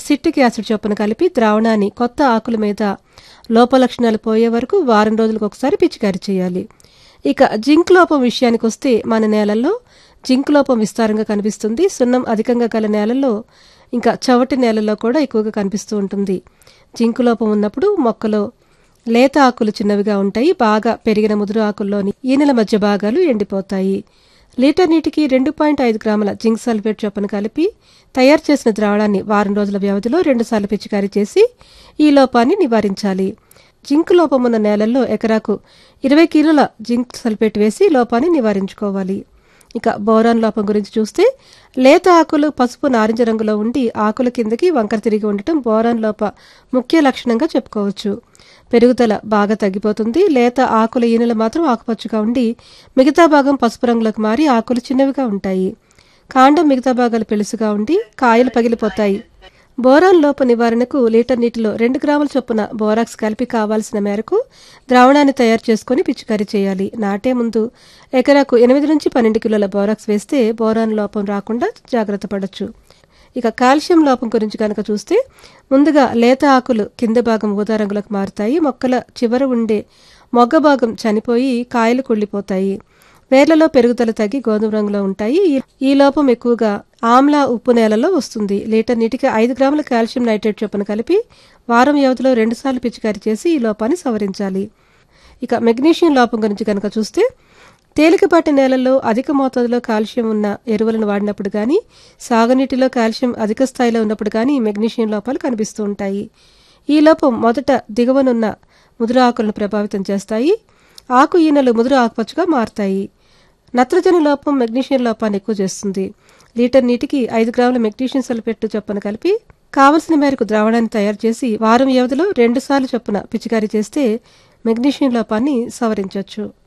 citric acid చొప్పున కలిపి ద్రావణాన్ని కొత్త ఆకుల మీద లోపలక్షణాలు పోయే వరకు వారం రోజులకు ఒకసారి పిచికారీ చేయాలి ఇక జింక్ లోపం విషయానికి వస్తే మన నేలల్లో జింక్ లోపం విస్తారంగా కనిపిస్తుంది సున్నం అధికంగా గల నేలల్లో ఇంకా చవటి నేలల్లో కూడా ఎక్కువగా కనిపిస్తూ ఉంటుంది జింక్ లోపం ఉన్నప్పుడు మొక్కలో లేత ఆకులు చిన్నవిగా ఉంటాయి బాగా పెరిగిన ముదురు ఆకుల్లోని ఈనెల మధ్య భాగాలు ఎండిపోతాయి లీటర్ నీటికి రెండు పాయింట్ ఐదు గ్రాముల జింక్ సల్ఫేట్ చొప్పున కలిపి తయారు చేసిన ద్రావణాన్ని వారం రోజుల వ్యవధిలో రెండుసార్లు పిచికారీ చేసి ఈ లోపాన్ని నివారించాలి జింక్ లోపం ఉన్న నేలల్లో ఎకరాకు ఇరవై కిలోల జింక్ సల్ఫేట్ వేసి లోపాన్ని నివారించుకోవాలి ఇక బోరాన్ లోపం గురించి చూస్తే లేత ఆకులు పసుపు నారింజ రంగులో ఉండి ఆకుల కిందకి వంకర తిరిగి ఉండటం బోరాన్ లోప ముఖ్య లక్షణంగా చెప్పుకోవచ్చు పెరుగుదల బాగా తగ్గిపోతుంది లేత ఆకుల ఈనెలు మాత్రం ఆకుపచ్చగా ఉండి మిగతా భాగం పసుపు రంగులోకి మారి ఆకులు చిన్నవిగా ఉంటాయి కాండం మిగతా భాగాలు పెలుసుగా ఉండి కాయలు పగిలిపోతాయి బోరాన్ లోప నివారణకు లీటర్ నీటిలో రెండు గ్రాముల చొప్పున బోరాక్స్ కలిపి కావాల్సిన మేరకు ద్రావణాన్ని తయారు చేసుకుని పిచికారీ చేయాలి నాటే ముందు ఎకరాకు ఎనిమిది నుంచి పన్నెండు కిలోల బోరాక్స్ వేస్తే బోరాన్ లోపం రాకుండా జాగ్రత్త పడవచ్చు ఇక కాల్షియం లోపం గురించి కనుక చూస్తే ముందుగా లేత ఆకులు కింద భాగం ఊదా రంగులకు మారుతాయి మొక్కల చివర ఉండే మొగ్గ భాగం చనిపోయి కాయలు కుళ్ళిపోతాయి వేర్లలో పెరుగుదల తగ్గి గోధుమ రంగులో ఉంటాయి ఈ- ఈ లోపం ఎక్కువగా ఆమ్ల ఉప్పు నేలలో వస్తుంది లీటర్ నీటికి ఐదు గ్రాముల కాల్షియం నైట్రేట్ చొప్పున కలిపి వారం వ్యవధిలో రెండుసార్లు పిచికారీ చేసి ఈ లోపాన్ని సవరించాలి ఇక మెగ్నీషియం లోపం గురించి కనుక చూస్తే తేలికపాటి నేలల్లో అధిక మోతాదులో కాల్షియం ఉన్న ఎరువులను వాడినప్పుడు కానీ సాగునీటిలో కాల్షియం అధిక స్థాయిలో ఉన్నప్పుడు కానీ ఈ మెగ్నీషియం లోపాలు కనిపిస్తూ ఉంటాయి ఈ లోపం మొదట దిగువనున్న ముదురు ఆకులను ప్రభావితం చేస్తాయి ఆకు ఈనెలు ముదురు ఆకుపచ్చగా మారుతాయి నత్రజని లోపం మెగ్నీషియం లోపాన్ని ఎక్కువ చేస్తుంది లీటర్ నీటికి ఐదు గ్రాముల మెగ్నీషియం సల్ఫేట్ చొప్పున కలిపి కావలసిన మేరకు ద్రావణాన్ని తయారు చేసి వారం వ్యవధిలో రెండుసార్లు చొప్పున పిచికారీ చేస్తే మెగ్నీషియం లోపాన్ని సవరించవచ్చు